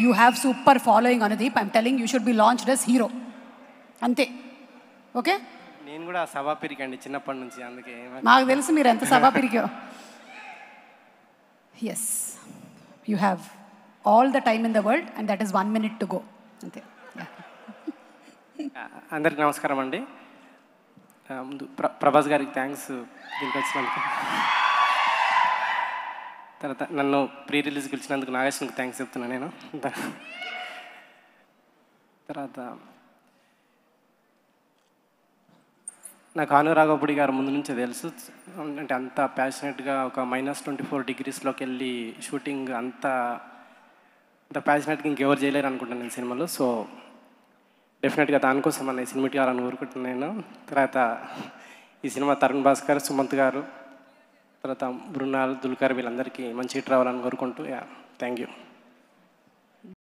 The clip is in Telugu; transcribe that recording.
you have super following Anudeep I'm telling you should be launched as hero అంతే ఓకే నేను కూడా సభా పెరిగండి చిన్నప్పటి నుంచి అందుకే నాకు తెలుసు మీరు ఎంత సభా పిరిగా as you have all the time in the world and that is one minute to go అంతే అందరికి నమస్కారం అండి ఆ, ముందు ప్ర ప్రభాస్ గారికి థ్యాంక్స్ దీనికి వచ్చినందుకు తర్వాత నన్ను ప్రీ రిలీజ్ పిలిచినందుకు నాగేశ్వరికి థ్యాంక్స్ చెప్తున్నాను నేను తర్వాత నాకు అనురాగపుడి గారు ముందు నుంచే తెలుసు అంటే అంత ప్యాషనెట్గా ఒక మైనస్ ట్వంటీ ఫోర్ డిగ్రీస్లోకి వెళ్ళి షూటింగ్ అంత అంత ప్యాషనెట్గా ఇంకెవరు చేయలేరు అనుకుంటాను నేను సినిమాలో సో డెఫినెట్గా దానికోసం అన్న సినిమా తీయాలని కోరుకుంటున్నాను నేను తర్వాత ఈ సినిమా తరుణ్ భాస్కర్ సుమంత్ గారు తర్వాత బృణాల్ దుల్కర్ వీళ్ళందరికీ మంచి హిట్ రావాలని కోరుకుంటూ యా థ్యాంక్ యూ